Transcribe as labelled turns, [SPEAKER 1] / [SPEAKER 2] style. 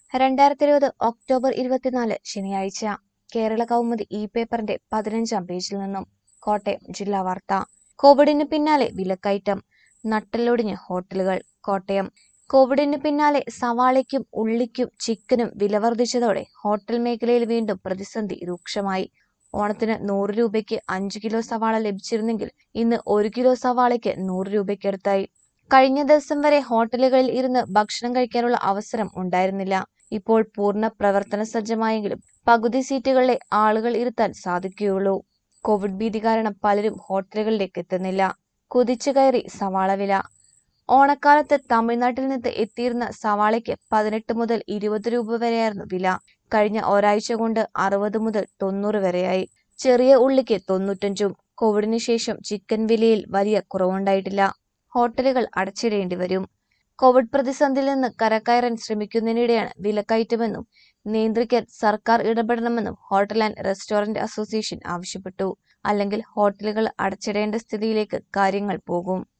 [SPEAKER 1] രണ്ടായിരത്തി ഇരുപത് ഒക്ടോബർ ഇരുപത്തിനാല് ശനിയാഴ്ച കേരള കൗമുദി ഇ പേപ്പറിന്റെ പതിനഞ്ചാം പേജിൽ നിന്നും കോട്ടയം ജില്ലാ വാർത്ത കോവിഡിന് പിന്നാലെ വിലക്കയറ്റം നട്ടലൊടിഞ്ഞ് ഹോട്ടലുകൾ കോട്ടയം കോവിഡിന് പിന്നാലെ സവാളയ്ക്കും ഉള്ളിക്കും ചിക്കനും വില വർദ്ധിച്ചതോടെ ഹോട്ടൽ മേഖലയിൽ വീണ്ടും പ്രതിസന്ധി രൂക്ഷമായി ഓണത്തിന് നൂറ് രൂപയ്ക്ക് അഞ്ച് കിലോ സവാള ലഭിച്ചിരുന്നെങ്കിൽ ഇന്ന് ഒരു കിലോ സവാളയ്ക്ക് നൂറ് രൂപയ്ക്കടുത്തായി കഴിഞ്ഞ ദിവസം വരെ ഹോട്ടലുകളിൽ ഇരുന്ന് ഭക്ഷണം കഴിക്കാനുള്ള അവസരം ഉണ്ടായിരുന്നില്ല ഇപ്പോൾ പൂർണ്ണ പ്രവർത്തന സജ്ജമായെങ്കിലും പകുതി സീറ്റുകളിലെ ആളുകൾ ഇരുത്താൻ സാധിക്കുകയുള്ളൂ കോവിഡ് ഭീതി കാരണം പലരും ഹോട്ടലുകളിലേക്ക് എത്തുന്നില്ല കുതിച്ചു കയറി സവാള വില ഓണക്കാലത്ത് തമിഴ്നാട്ടിൽ നിന്ന് എത്തിയിരുന്ന സവാളയ്ക്ക് പതിനെട്ട് മുതൽ ഇരുപത് രൂപ വരെയായിരുന്നു വില കഴിഞ്ഞ ഒരാഴ്ച കൊണ്ട് അറുപത് മുതൽ തൊണ്ണൂറ് വരെയായി ചെറിയ ഉള്ളിക്ക് തൊണ്ണൂറ്റഞ്ചും കോവിഡിന് ശേഷം ചിക്കൻ വിലയിൽ വലിയ കുറവുണ്ടായിട്ടില്ല ഹോട്ടലുകൾ അടച്ചിടേണ്ടി വരും കോവിഡ് പ്രതിസന്ധിയിൽ നിന്ന് കരകയറാൻ ശ്രമിക്കുന്നതിനിടെയാണ് വിലക്കയറ്റമെന്നും നിയന്ത്രിക്കാൻ സർക്കാർ ഇടപെടണമെന്നും ഹോട്ടൽ ആൻഡ് റെസ്റ്റോറന്റ് അസോസിയേഷൻ ആവശ്യപ്പെട്ടു അല്ലെങ്കിൽ ഹോട്ടലുകൾ അടച്ചിടേണ്ട സ്ഥിതിയിലേക്ക് കാര്യങ്ങൾ പോകും